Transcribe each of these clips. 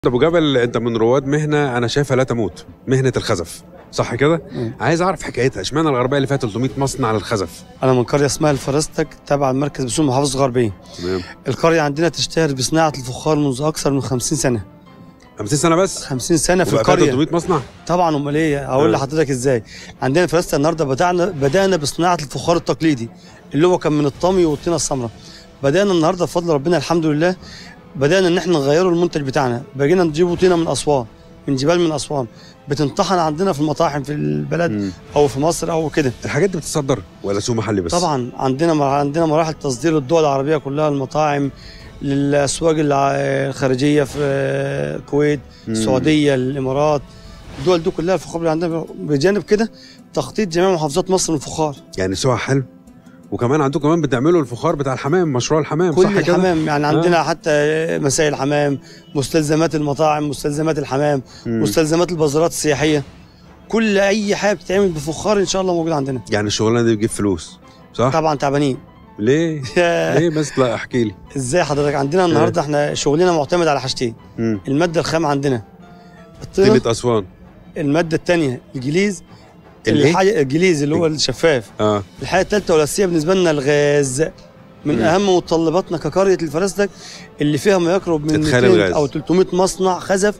ابو جبل انت من رواد مهنه انا شايفها لا تموت مهنه الخزف صح كده مم. عايز اعرف حكايتها اشمعنى الغربيه اللي فيها 300 مصنع للخزف انا من قريه اسمها الفرستك تبع المركز بسوم محافظه الغربيه تمام القريه عندنا تشتهر بصناعه الفخار منذ اكثر من 50 سنه 50 سنه بس 50 سنه في وبقى فيها القريه 300 مصنع طبعا امال ايه هقول آه. لحضرتك ازاي عندنا في فرستك النهارده بدانا بدانا بصناعه الفخار التقليدي اللي هو كان من الطمي والطينه السمراء بدانا النهارده بفضل ربنا الحمد لله بدانا ان احنا نغيره المنتج بتاعنا بقينا نجيبه طينه من اسوان من جبال من اسوان بتنطحن عندنا في المطاحن في البلد مم. او في مصر او كده الحاجات دي بتتصدر ولا سوق محلي بس طبعا عندنا مر- عندنا مراحل تصدير الدول العربيه كلها المطاعم للاسواق الع- الخارجيه في الكويت مم. السعوديه الامارات الدول دي كلها الفخار اللي عندنا بجانب كده تخطيط جميع محافظات مصر من الفخار يعني سوق حلو وكمان عندكم كمان بتعملوا الفخار بتاع الحمام مشروع الحمام كل صح كده الحمام يعني عندنا حتى مسائل الحمام مستلزمات المطاعم مستلزمات الحمام مم. مستلزمات البازارات السياحيه كل اي حاجه بتتعمل بفخار ان شاء الله موجود عندنا يعني الشغلانه دي بتجيب فلوس صح طبعا تعبانين ليه ليه بس لا احكي لي ازاي حضرتك عندنا النهارده احنا شغلنا معتمد على حاجتين مم. الماده الخام عندنا الطينه طينه اسوان الماده الثانيه الجليز الايه الحاجه الجليز اللي هو الشفاف اه الحاجه الثالثه والاساسيه بالنسبه لنا الغاز من مم. اهم متطلباتنا كقريه الفرستك اللي فيها ما يقرب من إدخال 200 الغاز. او 300 مصنع خزف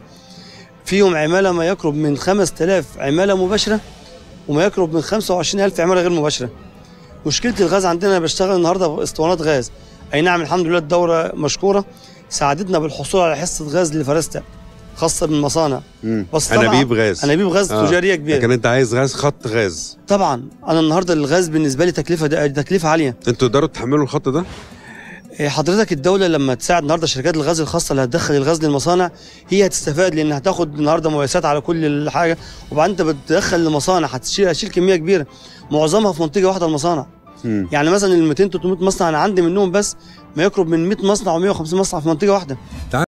فيهم عماله ما يقرب من 5000 عماله مباشره وما يقرب من 25000 عماله غير مباشره مشكله الغاز عندنا بشتغل النهارده اسطوانات غاز اي نعم الحمد لله الدوره مشكوره ساعدتنا بالحصول على حصه غاز لفرستك خاصه بالمصانع مم. بس طبعاً انابيب غاز انابيب غاز آه. تجاريه كبيره لكن انت عايز غاز خط غاز طبعا انا النهارده الغاز بالنسبه لي تكلفه ده تكلفه عاليه انتوا تقدروا تحملوا الخط ده إيه حضرتك الدوله لما تساعد النهارده شركات الغاز الخاصه اللي هتدخل الغاز للمصانع هي هتستفاد لان هتاخد النهارده مميزات على كل الحاجه وبعدين انت بتدخل للمصانع هتشيل هتشيل كميه كبيره معظمها في منطقه واحده المصانع مم. يعني مثلا ال 200 300 مصنع انا عندي منهم بس ما يقرب من 100 مصنع و150 مصنع في منطقه واحده